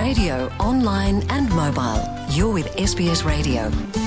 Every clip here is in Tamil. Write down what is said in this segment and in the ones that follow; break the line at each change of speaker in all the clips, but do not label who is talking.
radio, online and mobile. You're with SBS Radio.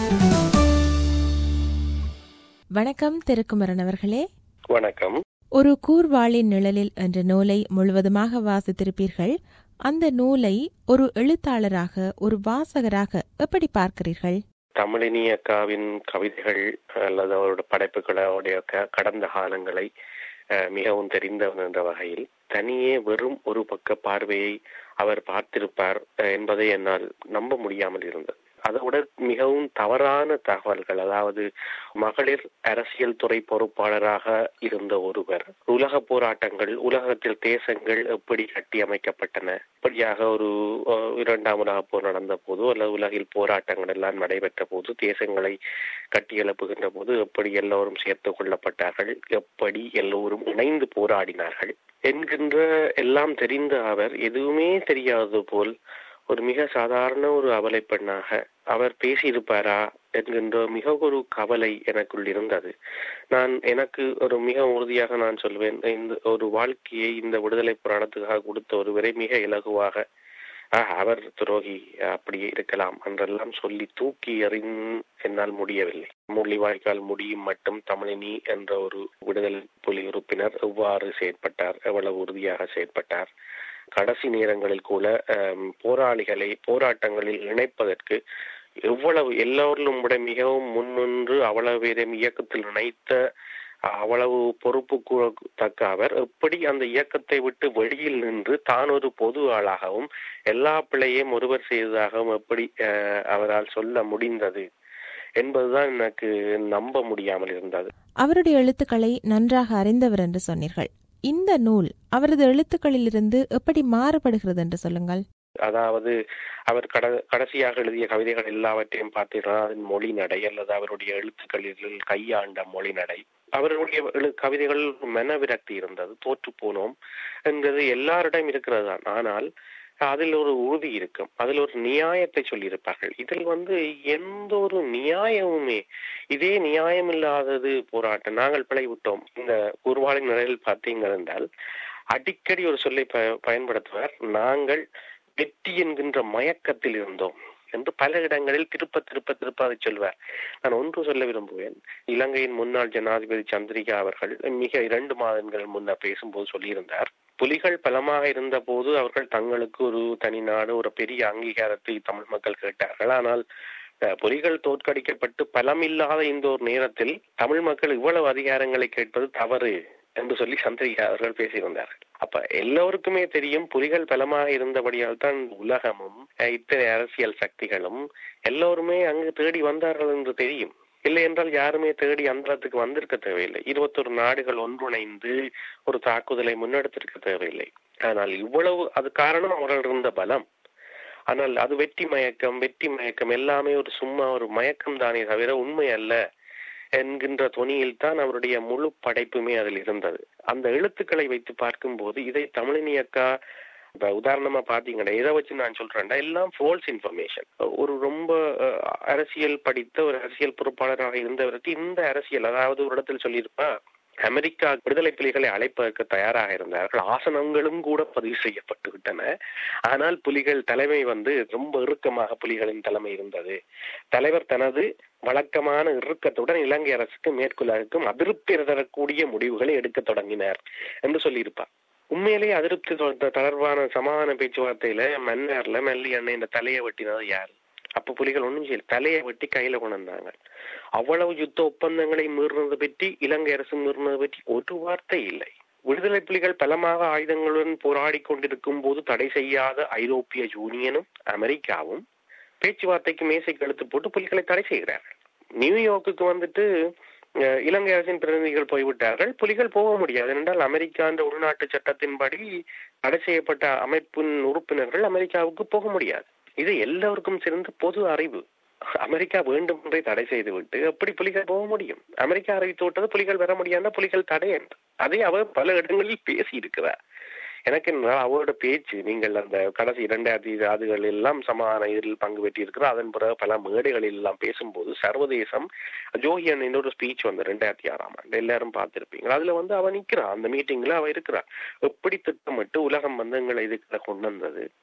வணக்கம் திருக்குமரன் அவர்களே
வணக்கம்
ஒரு கூர்வாளின் நிழலில் என்ற நூலை முழுவதுமாக வாசித்திருப்பீர்கள் அந்த நூலை ஒரு எழுத்தாளராக ஒரு வாசகராக எப்படி பார்க்கிறீர்கள்
தமிழினி அக்காவின் கவிதைகள் அல்லது அவரோட படைப்புகளை அவருடைய க- கடந்த காலங்களை அஹ், மிகவும் தெரிந்தவன் என்ற வகையில் தனியே வெறும் ஒரு பக்க பார்வையை அவர் பார்த்திருப்பார் அஹ், என்பதை என்னால் நம்ப முடியாமல் இருந்தது அதோட மிகவும் தவறான தகவல்கள் அதாவது மகளிர் அரசியல் துறை பொறுப்பாளராக இருந்த ஒருவர் உலக போராட்டங்கள் உலகத்தில் தேசங்கள் எப்படி கட்டியமைக்கப்பட்டன இப்படியாக ஒரு அஹ், இரண்டாம் உலக போர் நடந்த போது அல்லது உலகில் போராட்டங்கள் எல்லாம் நடைபெற்ற போது தேசங்களை கட்டியெழுப்புகின்ற போது எப்படி எல்லோரும் சேர்த்து கொள்ளப்பட்டார்கள் எப்படி எல்லோரும் இணைந்து போராடினார்கள் என்கின்ற எல்லாம் தெரிந்த அவர் எதுவுமே தெரியாதது போல் ஒரு மிக சாதாரண ஒரு அவலை பெண்ணாக அவர் பேசியிருப்பாரா என்கின்ற மிக ஒரு கவலை எனக்குள் இருந்தது நான் எனக்கு ஒரு மிக உறுதியாக நான் சொல்வேன் இந்த ஒரு வாழ்க்கையை இந்த விடுதலை போராட்டத்துக்காக கொடுத்த ஒருவரை மிக இலகுவாக "ஆஹ், அவர் துரோகி அப்படியே இருக்கலாம் என்றெல்லாம் சொல்லி தூக்கி எறின் என்னால் முடியவில்லை முள்ளிவாய்க்கால் முடியும் மட்டும் தமிழினி என்ற ஒரு விடுதலை புலி உறுப்பினர் எவ்வாறு செயற்பட்டார் எவ்வளவு உறுதியாக செயற்பட்டார் கடைசி நேரங்களில் கூட ஆம், போராளிகளை போராட்டங்களில் இணைப்பதற்கு எவ்வளவு எல்லோரிலும் விட மிகவும் முன்னின்று அவ்வளவு பேரையும் இயக்கத்தில் இணைத்த அவ்வளவு பொறுப்பு கூ- தக்க அவர் எப்படி அந்த இயக்கத்தை விட்டு வெளியில் நின்று தான் ஒரு பொது ஆளாகவும் எல்லா பிள்ளையும் ஒருவர் செய்ததாகவும் எப்படி அஹ், அவரால் சொல்ல முடிந்தது என்பதுதான் எனக்கு நம்ப முடியாமல் இருந்தது
அவருடைய எழுத்துக்களை நன்றாக அறிந்தவர் என்று சொன்னீர்கள் இந்த நூல் அவரது எழுத்துக்களிலிருந்து எப்படி மாறுபடுகிறது என்று சொல்லுங்கள்
அதாவது அவர் கட கடைசியாக எழுதிய கவிதைகள் எல்லாவற்றையும் பார்த்தீங்கன்னா அதன் மொழி நடை அல்லது அவருடைய எழுத்துக்களில் கையாண்ட மொழி நடை அவருடைய எழு- கவிதைகள் மன விரக்தி இருந்தது தோற்று போனோம் என்கிறது எல்லாரிடம் இருக்கிறது தான் ஆனால் அதில் ஒரு உறுதி இருக்கும் அதில் ஒரு நியாயத்தை சொல்லியிருப்பார்கள் இதில் வந்து எந்த ஒரு நியாயமுமே இதே நியாயம் இல்லாதது போராட்டம் நாங்கள் பிழை விட்டோம் இந்த குருவாளின் நிலையில் பார்த்தீங்கள் என்றால் அடிக்கடி ஒரு சொல்லை ப பயன்படுத்துவார் நாங்கள் வெற்றி என்கின்ற மயக்கத்தில் இருந்தோம் என்று பல இடங்களில் திருப்ப திருப்ப திருப்ப அதை சொல்வார் நான் ஒன்று சொல்ல விரும்புவேன் இலங்கையின் முன்னாள் ஜனாதிபதி சந்திரிகா அவர்கள் மிக இரண்டு மாதங்கள் முன்னர் பேசும்போது சொல்லியிருந்தார் புலிகள் பலமாக இருந்த போது அவர்கள் தங்களுக்கு ஒரு தனி நாடு ஒரு பெரிய அங்கீகாரத்தை தமிழ் மக்கள் கேட்டார்கள் ஆனால் அஹ், புலிகள் தோற்கடிக்கப்பட்டு பலமில்லாத இந்த ஒரு நேரத்தில் தமிழ் மக்கள் இவ்வளவு அதிகாரங்களை கேட்பது தவறு என்று சொல்லி சந்திரிகா அவர்கள் பேசியிருந்தார்கள் அப்ப எல்லோருக்குமே தெரியும் புலிகள் பலமாக இருந்தபடியால் தான் உலகமும் அஹ், இத்தனை அரசியல் சக்திகளும் எல்லோருமே அங்கு தேடி வந்தார்கள் என்று தெரியும் இல்லை என்றால் யாருமே தேடி அந்த இடத்துக்கு வந்திருக்க தேவையில்லை இருபத்தொரு நாடுகள் ஒன்றிணைந்து ஒரு தாக்குதலை முன்னெடுத்திருக்க தேவையில்லை ஆனால் இவ்வளவு அது காரணம் அவர்கள் இருந்த பலம் ஆனால் அது வெற்றி மயக்கம் வெற்றி மயக்கம் எல்லாமே ஒரு சும்மா ஒரு மயக்கம் தானே தவிர உண்மை அல்ல என்கின்ற தொனியில் தான் அவருடைய முழு படைப்புமே அதில் இருந்தது அந்த எழுத்துக்களை வைத்து பார்க்கும்போது இதை தமிழினி அக்கா இப்ப உதாரணமா பாத்தீங்கன்னா எதை வச்சு நான் சொல்றேன்டா எல்லாம் ஃபால்ஸ் இன்ஃபர்மேஷன் ஒரு ரொம்ப அஹ், அரசியல் படித்த ஒரு அரசியல் பொறுப்பாளராக இருந்தவருக்கு இந்த அரசியல் அதாவது ஒரு இடத்தில் சொல்லியிருப்பா அமெரிக்கா விடுதலை புலிகளை அழைப்பதற்கு தயாராக இருந்தார்கள் ஆசனங்களும் கூட பதிவு செய்யப்பட்டு விட்டன ஆனால் புலிகள் தலைமை வந்து ரொம்ப இறுக்கமாக புலிகளின் தலைமை இருந்தது தலைவர் தனது வழக்கமான இறுக்கத்துடன் இலங்கை அரசுக்கு மேற்குலகுக்கும் அதிருப்தி தரக்கூடிய முடிவுகளை எடுக்க தொடங்கினார் என்று சொல்லியிருப்பார் உண்மையிலேயே அதிருப்தி தொ- தொடர்பான சமாதான பேச்சுவார்த்தையில மன்னார்ல மெல்லி அண்ணன் இந்த தலையை வெட்டினது யாரு அப்ப புலிகள் ஒண்ணும் செய்யல தலையை வெட்டி கையில கொண்டு வந்தாங்க அவ்வளவு யுத்த ஒப்பந்தங்களை மீறினது பற்றி இலங்கை அரசு மீறினது பற்றி ஒரு வார்த்தை இல்லை விடுதலை புலிகள் பலமாக ஆயுதங்களுடன் போராடி கொண்டிருக்கும் போது தடை செய்யாத ஐரோப்பிய யூனியனும் அமெரிக்காவும் பேச்சுவார்த்தைக்கு மேசைக்கு எழுத்து போட்டு புலிகளை தடை செய்கிறார்கள் நியூயார்க்குக்கு வந்துட்டு அஹ், இலங்கை அரசின் பிரதிநிதிகள் போய்விட்டார்கள் புலிகள் போக முடியாது என்றால் அமெரிக்கா என்ற உள்நாட்டு சட்டத்தின்படி தடை செய்யப்பட்ட அமைப்பின் உறுப்பினர்கள் அமெரிக்காவுக்கு போக முடியாது இது எல்லோருக்கும் சிறந்த பொது அறிவு அமெரிக்கா வேண்டும் என்றே தடை செய்துவிட்டு எப்படி புலிகள் போக முடியும் அமெரிக்கா அறிவித்து விட்டது புலிகள் வர முடியாத புலிகள் தடை என்று அதை அவர் பல இடங்களில் பேசி இருக்கிறார் எனக்கு என்ன அவரோட பேச்சு நீங்கள் அந்த கடைசி இரண்டாயிரத்தி ஆறுகள் எல்லாம் சமாதான இதில் பங்கு பெற்றி இருக்கிறார் அதன் பிறகு பல மேடைகளில் எல்லாம் பேசும்போது சர்வதேசம் ஜோஹியன் ஒரு ஸ்பீச் வந்து ரெண்டாயிரத்தி ஆறாம் ஆண்டு எல்லாரும் பார்த்திருப்பீங்க அதுல வந்து அவ நிக்கிறா அந்த மீட்டிங்ல அவ இருக்கிறா எப்படி திட்டமிட்டு உலகம் வந்து எங்களை இதுக்குள்ள கொண்டு வந்தது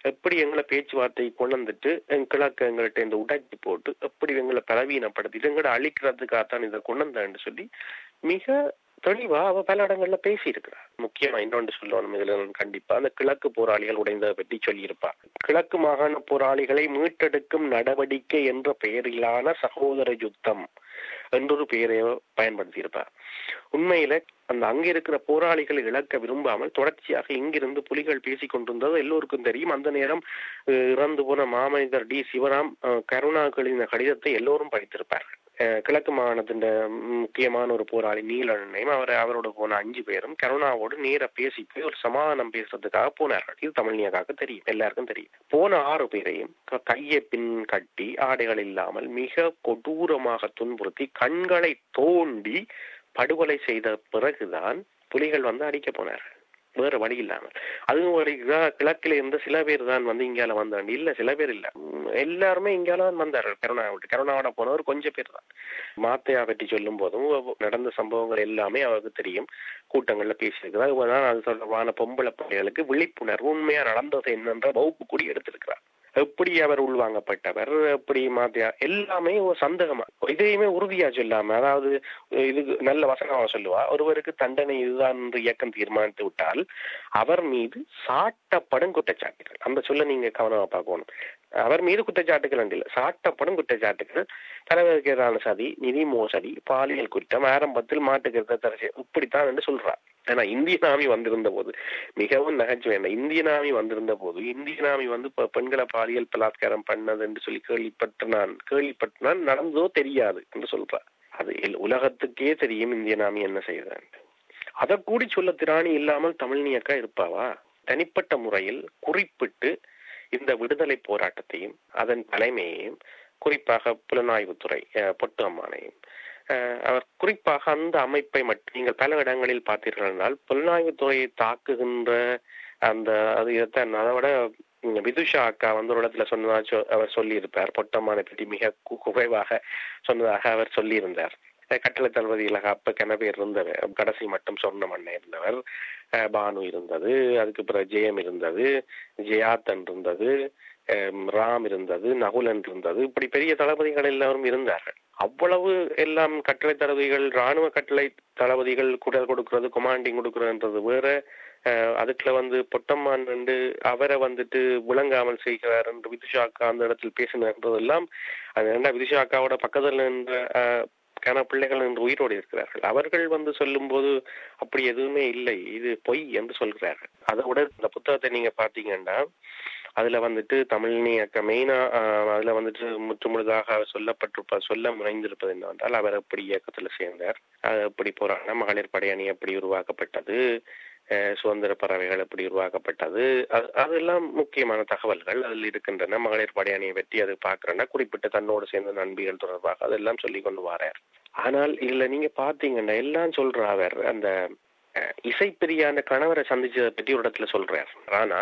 எப்படி எங்களை பேச்சுவார்த்தை கொண்டு வந்துட்டு எங்க கிழக்கு எங்கள்கிட்ட இந்த உடைச்சி போட்டு எப்படி எங்களை பலவீனப்படுத்திட்டு எங்களை அழிக்கிறதுக்காகத்தான் இதை கொண்டு வந்தேன்னு சொல்லி மிக தெளிவா அவ பல இடங்கள்ல பேசி இருக்கிறார் முக்கியமா இன்னொன்று சொல்லணும் இதுல நான் கண்டிப்பா அந்த கிழக்கு போராளிகள் உடைந்ததை பற்றி சொல்லியிருப்பார் கிழக்கு மாகாண போராளிகளை மீட்டெடுக்கும் நடவடிக்கை என்ற பெயரிலான சகோதர யுத்தம் என்றொரு பெயரை பயன்படுத்தியிருப்பார் உண்மையில அந்த அங்க இருக்கிற போராளிகளை இழக்க விரும்பாமல் தொடர்ச்சியாக இங்கிருந்து புலிகள் பேசிக் கொண்டிருந்தது எல்லோருக்கும் தெரியும் அந்த நேரம் அஹ், இறந்து போன மாமனிதர் டி சிவராம் அஹ், கருணாகளின் கடிதத்தை எல்லோரும் படித்திருப்பார்கள் அஹ், கிழக்கு மாகாணத்தின் முக்கியமான ஒரு போராளி நீலனையும் அவர் அவரோட போன அஞ்சு பேரும் கருணாவோடு நேர பேசி போய் ஒரு சமாதானம் பேசுறதுக்காக போனார்கள் இது தமிழ்நியக்காக தெரியும் எல்லாருக்கும் தெரியும் போன ஆறு பேரையும் க- கையை பின் கட்டி ஆடைகள் இல்லாமல் மிக கொடூரமாக துன்புறுத்தி கண்களை தோண்டி படுகொலை செய்த பிறகுதான் புலிகள் வந்து அடிக்க போனார்கள் வேற வழி இல்லாமல் அதுவும் ஒரு கிழ- கிழக்கில இருந்த சில பேர் தான் வந்து இங்கால வந்தாங்க இல்ல சில பேர் இல்ல உம், எல்லாருமே இங்கால தான் வந்தார்கள் கருணா விட்டு கருணாவோட போனவர் கொஞ்சம் பேர் தான் மாத்தையா பற்றி சொல்லும் போதும் அவ- நடந்த சம்பவங்கள் எல்லாமே அவருக்கு தெரியும் கூட்டங்கள்ல பேசியிருக்கிறார் இவர்தான் அது தொடர்பான பொம்பளை பிள்ளைகளுக்கு விழிப்புணர்வு உண்மையா நடந்தது என்னன்ற வகுப்பு கூடி எடுத்திருக்கிறார் எப்படி அவர் உள்வாங்கப்பட்டவர் எப்படி மாத்தியா எல்லாமே ஒரு சந்தேகமா இதையுமே உறுதியா சொல்லாம அதாவது இது நல்ல வசனமா சொல்லுவா ஒருவருக்கு தண்டனை இதுதான் என்று இயக்கம் தீர்மானித்து விட்டால் அவர் மீது சாட்டப்படும் குற்றச்சாட்டுகள் அந்த சொல்ல நீங்க கவனமா பார்க்கணும் அவர் மீது குற்றச்சாட்டுகள் இல்லை சாட்டப்படும் குற்றச்சாட்டுகள் தலைவருக்கு எதிரான சதி நிதி மோசடி பாலியல் குற்றம் ஆரம்பத்தில் மாட்டுக்கிறத தரசி இப்படித்தான் என்று சொல்றார் ஏன்னா இந்தியன் ஆமி வந்திருந்த போது மிகவும் நகைச்சுவை என்ன இந்தியன் ஆமி வந்திருந்த போது இந்தியன் ஆமி வந்து இப்ப பெண்களை பாலியல் பலாத்காரம் பண்ணது என்று சொல்லி கேள்விப்பட்டு நான் கேள்விப்பட்டு நான் நடந்ததோ தெரியாது என்று சொல்றார் அது எல்- உலகத்துக்கே தெரியும் இந்தியன் ஆமி என்ன செய்தான் அதை கூடி சொல்ல திராணி இல்லாமல் தமிழ்னியக்கா இருப்பாவா தனிப்பட்ட முறையில் குறிப்பிட்டு இந்த விடுதலை போராட்டத்தையும் அதன் தலைமையையும் குறிப்பாக புலனாய்வுத்துறை அஹ், பொட்டு அம்மானையும் அஹ், அவர் குறிப்பாக அந்த அமைப்பை மட்டும் நீங்கள் பல இடங்களில் பார்த்தீர்கள் என்றால் புலனாய்வுத்துறையை தாக்குகின்ற அந்த அது இதைத்தான் அதை விட உம், விதுஷா அக்கா வந்து ஒரு இடத்துல சொன்னதா சொ- அவர் சொல்லியிருப்பார் பொட்டம்மானை பற்றி மிக கு- குறைவாக சொன்னதாக அவர் சொல்லியிருந்தார் அஹ், கட்டளை தளபதிகளாக அப்ப கன பேர் இருந்தவர் கடைசி மட்டும் சொன்ன மண்ணே இருந்தவர் அஹ், பானு இருந்தது அதுக்கு பிறகு ஜெயம் இருந்தது ஜெயாத்தன் இருந்தது அஹ், ராம் இருந்தது நகுலன் இருந்தது இப்படி பெரிய தளபதிகள் எல்லாரும் இருந்தார்கள் அவ்வளவு எல்லாம் கட்டளை தளபதிகள் ராணுவ கட்டளை தளபதிகள் குரல் கொடுக்கிறது கொமாண்டிங் கொடுக்கிறதுன்றது வேற அஹ், அதுக்குள்ள வந்து பொட்டம்மான் வந்து அவரை வந்துட்டு விளங்காமல் செய்கிறார் என்று விதுஷாக்கா அந்த இடத்தில் பேசினதெல்லாம் அது என்ன விதுஷாக்காவோட பக்கத்தில் நின்ற அஹ், கன பிள்ளைகள் என்று உயிரோடு இருக்கிறார்கள் அவர்கள் வந்து சொல்லும்போது அப்படி எதுவுமே இல்லை இது பொய் என்று சொல்கிறார்கள் அதை விட இந்த புத்தகத்தை நீங்க பாத்தீங்கன்னா அதுல வந்துட்டு தமிழ்னியக்க மெயினா அதுல வந்துட்டு முற்றுமுழுதாக சொல்லப்பட்டிருப்ப சொல்ல முனைந்திருப்பது என்னவென்றால் அவர் எப்படி இயக்கத்துல சேர்ந்தார் அது எப்படி போராடினா மகளிர் படையணி எப்படி உருவாக்கப்பட்டது அஹ் சுதந்திர பறவைகள் எப்படி உருவாக்கப்பட்டது அது அதெல்லாம் முக்கியமான தகவல்கள் அதில் இருக்கின்றன மகளிர் படையணியை பற்றி அது பார்க்கறேன்னா குறிப்பிட்ட தன்னோடு சேர்ந்த நண்பிகள் தொடர்பாக அதெல்லாம் சொல்லி கொண்டு வரார் ஆனால் இதுல நீங்க பாத்தீங்கன்னா எல்லாம் சொல்ற அவர் அந்த அஹ், இசைப்பிரியா அந்த கணவரை சந்திச்சதை பற்றி ஒரு இடத்துல சொல்றார் ஆனா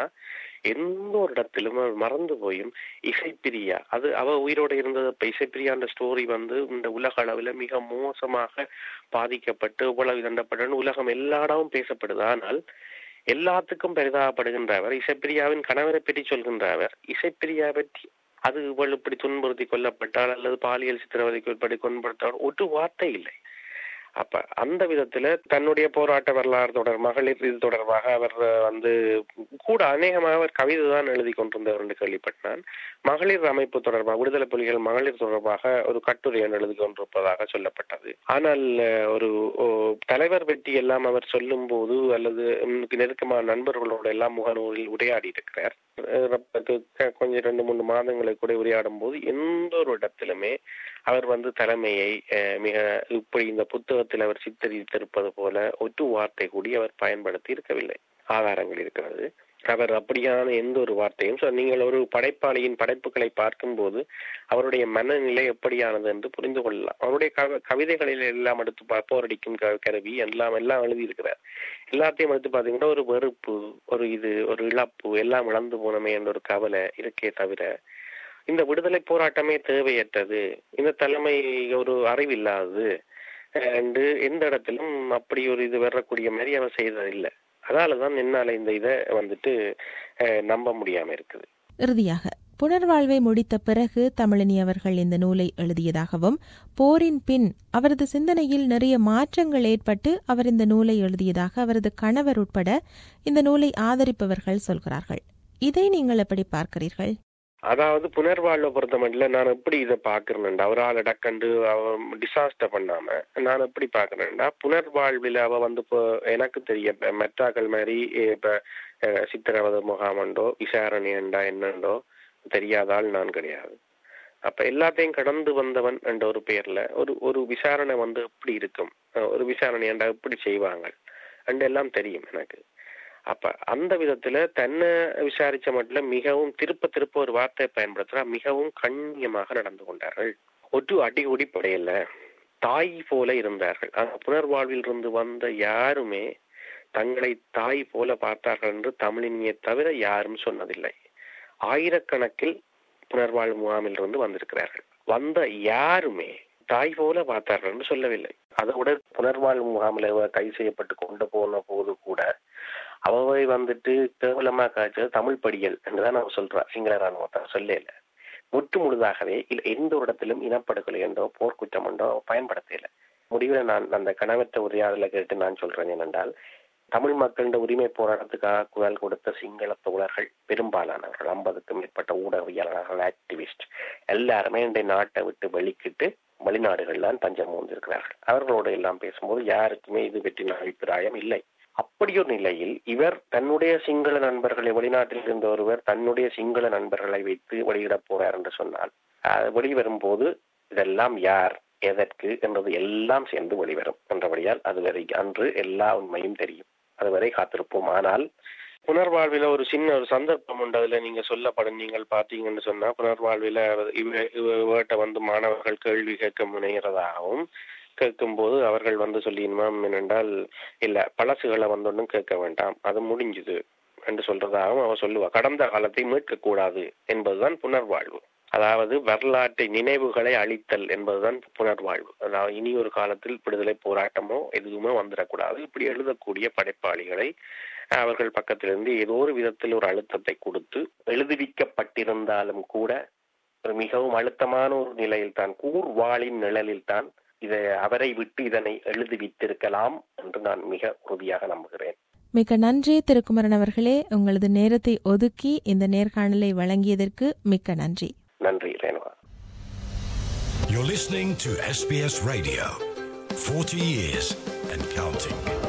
எந்த ஒரு இடத்திலும் அவர் மறந்து போயும் இசைப்பிரியா அது அவ உயிரோட இருந்தது இப்ப இசைப்பிரியான்ற ஸ்டோரி வந்து இந்த உலக அளவுல மிக மோசமாக பாதிக்கப்பட்டு இவ்வளவு தண்டப்பட்டு உலகம் எல்லா இடமும் பேசப்படுது ஆனால் எல்லாத்துக்கும் பெரிதாகப்படுகின்ற அவர் இசைப்பிரியாவின் கணவரை பற்றி சொல்கின்ற அவர் இசைப்பிரியா பற்றி அது இவள் இப்படி துன்புறுத்தி கொல்லப்பட்டால் அல்லது பாலியல் சித்திரவதைக்கு உட்படி கொன்படுத்தால் ஒரு வார்த்தை இல்லை அப்ப அந்த விதத்துல தன்னுடைய போராட்ட வரலாறு தொடர் மகளிர் இது தொடர்பாக அவர் வந்து கூட அநேகமாக அவர் கவிதை தான் எழுதி கொண்டிருந்தவர் என்று கேள்விப்பட்டான் மகளிர் அமைப்பு தொடர்பாக விடுதலை புலிகள் மகளிர் தொடர்பாக ஒரு கட்டுரை ஒன்று எழுதி கொண்டிருப்பதாக சொல்லப்பட்டது ஆனால் அஹ், ஒரு ஓ, தலைவர் பற்றி எல்லாம் அவர் சொல்லும் போது அல்லது உனக்கு நெருக்கமான நண்பர்களோட எல்லாம் முகநூலில் உரையாடி இருக்கிறார் அஹ், ரப்ப- க- கொஞ்சம் ரெண்டு மூணு மாதங்களை கூட உரையாடும் போது எந்த ஒரு இடத்திலுமே அவர் வந்து தலைமையை அஹ், மிக இப்படி இந்த புத்தகத்தில் அவர் சித்தரித்திருப்பது போல ஒட்டு வார்த்தை கூடி அவர் பயன்படுத்தி இருக்கவில்லை ஆதாரங்கள் இருக்கிறது அவர் அப்படியான எந்த ஒரு வார்த்தையும் so நீங்கள் ஒரு படைப்பாளியின் படைப்புகளை பார்க்கும்போது அவருடைய மனநிலை எப்படியானது என்று புரிந்து கொள்ளலாம் அவருடைய கவ கவிதைகளில் எல்லாம் எடுத்து பா- போரடிக்கும் க- கருவி எல்லாம் எல்லாம் எழுதியிருக்கிறார் எல்லாத்தையும் எடுத்து பார்த்தீங்கன்னா ஒரு வெறுப்பு ஒரு இது ஒரு இழப்பு எல்லாம் இழந்து போனமே என்ற ஒரு கவலை இருக்கே தவிர இந்த விடுதலை போராட்டமே தேவையற்றது இந்த தலைமை ஒரு அறிவில்லாதது என்று எந்த இடத்திலும் அப்படி ஒரு இது வரக்கூடிய மாதிரி அவர் செய்ததில்லை அதால தான் என்னால இந்த இதை வந்துட்டு அஹ், நம்ப முடியாம இருக்குது
இறுதியாக புனர்வாழ்வை முடித்த பிறகு தமிழினி அவர்கள் இந்த நூலை எழுதியதாகவும் போரின் பின் அவரது சிந்தனையில் நிறைய மாற்றங்கள் ஏற்பட்டு அவர் இந்த நூலை எழுதியதாக அவரது கணவர் உட்பட இந்த நூலை ஆதரிப்பவர்கள் சொல்கிறார்கள் இதை நீங்கள் எப்படி பார்க்கிறீர்கள்
அதாவது புனர்வாழ்வை பொறுத்த மட்டும் நான் எப்படி இதை பாக்குறேன்டா ஒரு ஆள் டக்கண்டு அவ டிசாஸ்டர் பண்ணாம நான் எப்படி பாக்குறேன்டா புனர்வாழ்வில் அவ வந்து இப்போ எனக்கு தெரிய இப்ப மெட்ராக்கள் மாதிரி இப்ப அஹ், சித்திரவதை முகாமண்டோ விசாரணையண்டா என்னண்டோ தெரியாதால் நான் கிடையாது அப்ப எல்லாத்தையும் கடந்து வந்தவன் என்ற ஒரு பேர்ல ஒரு ஒரு விசாரணை வந்து எப்படி இருக்கும் அஹ், ஒரு விசாரணை என்றா எப்படி செய்வாங்க அண்ட் எல்லாம் தெரியும் எனக்கு அப்ப அந்த விதத்துல தன்னை விசாரிச்ச மட்டும் மிகவும் திருப்ப திருப்ப ஒரு வார்த்தை பயன்படுத்துறா மிகவும் கண்ணியமாக நடந்து கொண்டார்கள் ஒட்டு அடிகுடி படையல தாய் போல இருந்தார்கள் அந்த புனர்வாழ்வில் இருந்து வந்த யாருமே தங்களை தாய் போல பார்த்தார்கள் என்று தமிழினியை தவிர யாரும் சொன்னதில்லை ஆயிரக்கணக்கில் புனர்வாழ்வு முகாமில் இருந்து வந்திருக்கிறார்கள் வந்த யாருமே தாய் போல பார்த்தார்கள் என்று சொல்லவில்லை அதோட புனர்வாழ்வு முகாமில் இவ கைது செய்யப்பட்டு கொண்டு போன போது கூட அவவை வந்துட்டு கேவலமா காய்ச்சது தமிழ் படியல் என்றுதான் அவன் சொல்றா சிங்கள ராணுவத்தார் சொல்லல முற்று முழுதாகவே இல்ல எந்த ஒரு இடத்திலும் இனப்படுகொலை என்றோ போர்க்குற்றம் என்றோ பயன்படுத்தல முடிவில் நான் அந்த கணவற்ற உரையாடல கேட்டு நான் சொல்றேன் என்னென்றால் தமிழ் மக்களின் உரிமை போராட்டத்துக்காக குரல் கொடுத்த சிங்கள தோழர்கள் பெரும்பாலானவர்கள் ஐம்பதுக்கும் மேற்பட்ட ஊடகவியலாளர்கள் ஆக்டிவிஸ்ட் எல்லாருமே இந்த நாட்டை விட்டு வெளிக்கிட்டு வெளிநாடுகள் தான் தஞ்சம் மூந்திருக்கிறார்கள் அவர்களோடு எல்லாம் பேசும்போது யாருக்குமே இது பற்றின அபிப்பிராயம் இல்லை அப்படி ஒரு நிலையில் இவர் தன்னுடைய சிங்கள நண்பர்களை வெளிநாட்டில் இருந்த ஒருவர் தன்னுடைய சிங்கள நண்பர்களை வைத்து வெளியிடப் போறார் என்று சொன்னால் அது வெளிவரும் போது இதெல்லாம் யார் எதற்கு என்றது எல்லாம் சேர்ந்து வெளிவரும் என்றபடியால் அதுவரை அன்று எல்லா உண்மையும் தெரியும் அதுவரை காத்திருப்போம் ஆனால் புனர்வாழ்வில ஒரு சின்ன ஒரு சந்தர்ப்பம் உண்டு அதுல நீங்க சொல்லப்படும் நீங்கள் பார்த்தீங்கன்னு சொன்னா புனர்வாழ்வில இவ இவர்கிட்ட வந்து மாணவர்கள் கேள்வி கேட்க முனைகிறதாகவும் கேட்கும்போது அவர்கள் வந்து சொல்லிடுமாம் என்னென்றால் இல்ல பழசுகளை வந்து ஒன்றும் கேட்க வேண்டாம் அது முடிஞ்சுது என்று சொல்றதாகவும் அவர் சொல்லுவா கடந்த காலத்தை மீட்க கூடாது என்பதுதான் புனர்வாழ்வு அதாவது வரலாற்றை நினைவுகளை அழித்தல் என்பதுதான் புனர்வாழ்வு அதாவது இனி ஒரு காலத்தில் விடுதலை போராட்டமோ எதுவுமே வந்துடக்கூடாது இப்படி எழுதக்கூடிய படைப்பாளிகளை அவர்கள் பக்கத்திலிருந்து ஏதோ ஒரு விதத்தில் ஒரு அழுத்தத்தை கொடுத்து எழுதுவிக்கப்பட்டிருந்தாலும் கூட ஒரு மிகவும் அழுத்தமான ஒரு நிலையில் தான் கூர்வாளின் நிழலில் தான் இதை அவரை விட்டு இதனை எழுதுவித்திருக்கலாம் என்று நான் மிக உறுதியாக நம்புகிறேன்
மிக்க நன்றி திருக்குமரன் அவர்களே உங்களது நேரத்தை ஒதுக்கி இந்த நேர்காணலை வழங்கியதற்கு மிக்க நன்றி
நன்றி Renuka
You're listening to SBS Radio. 40 years and counting.